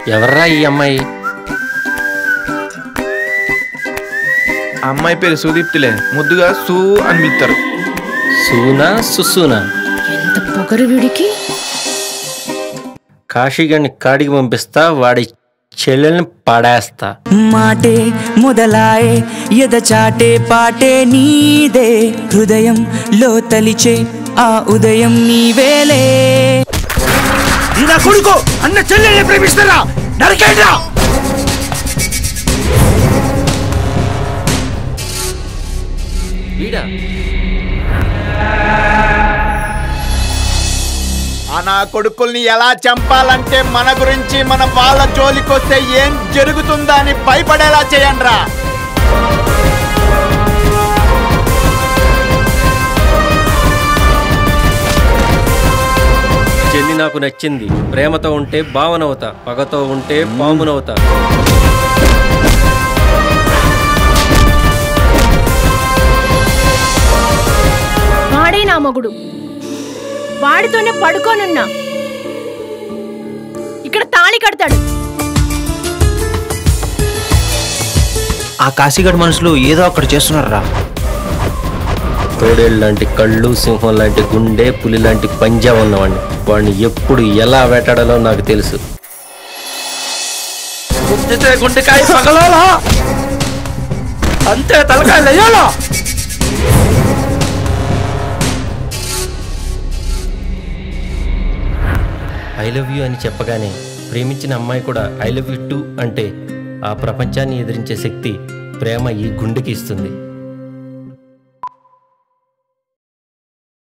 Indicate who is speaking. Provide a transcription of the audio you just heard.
Speaker 1: ఎవర్రా ఈ అమ్మాయి
Speaker 2: ఆ అమ్మాయి పేరు సుదీప్తిలే ముద్దుగా సు అని పిలుస్తారు
Speaker 1: సూనా సుసూనా
Speaker 3: ఎంత పొగరు వీడికి
Speaker 1: కాశీగాడిని కాడికి పంపిస్తా వాడి చెల్లెల్ని పడేస్తా
Speaker 4: మాటే మొదలాయే ఎద చాటే పాటే నీదే హృదయం లో తలిచే ఆ ఉదయం నీవేలే
Speaker 5: నా కొడుకు అన్న చెల్లెల్ని ప్రేమిస్తారా నరకేంద్రా
Speaker 1: వీడా
Speaker 5: ఆ నా కొడుకుల్ని ఎలా చంపాలంటే మన గురించి మన వాళ్ళ జోలికొస్తే ఏం జరుగుతుందా అని భయపడేలా చేయండిరా
Speaker 1: చెల్లి నాకు నచ్చింది ప్రేమతో ఉంటే భావనవుతా పగతో ఉంటే పామునవుతా
Speaker 3: వాడే నా మొగుడు వాడితోనే పడుకోనున్నా ఇక్కడ తాళి కడతాడు
Speaker 6: ఆ కాశీగడ్ మనుషులు ఏదో అక్కడ చేస్తున్నారా
Speaker 1: తోడేళ్ళు లాంటి కళ్ళు సింహం లాంటి గుండె పులి లాంటి పంజా ఉన్నవాడిని వాడిని ఎప్పుడు ఎలా వేటాడాలో నాకు తెలుసు
Speaker 5: గుద్దితే గుండెకాయ పగలాలా అంతే తలకాయ లేయాలా
Speaker 1: ఐ లవ్ యూ అని చెప్పగానే ప్రేమించిన అమ్మాయి కూడా ఐ లవ్ యూ టూ అంటే ఆ ప్రపంచాన్ని ఎదిరించే శక్తి ప్రేమ ఈ గుండెకి ఇస్తుంది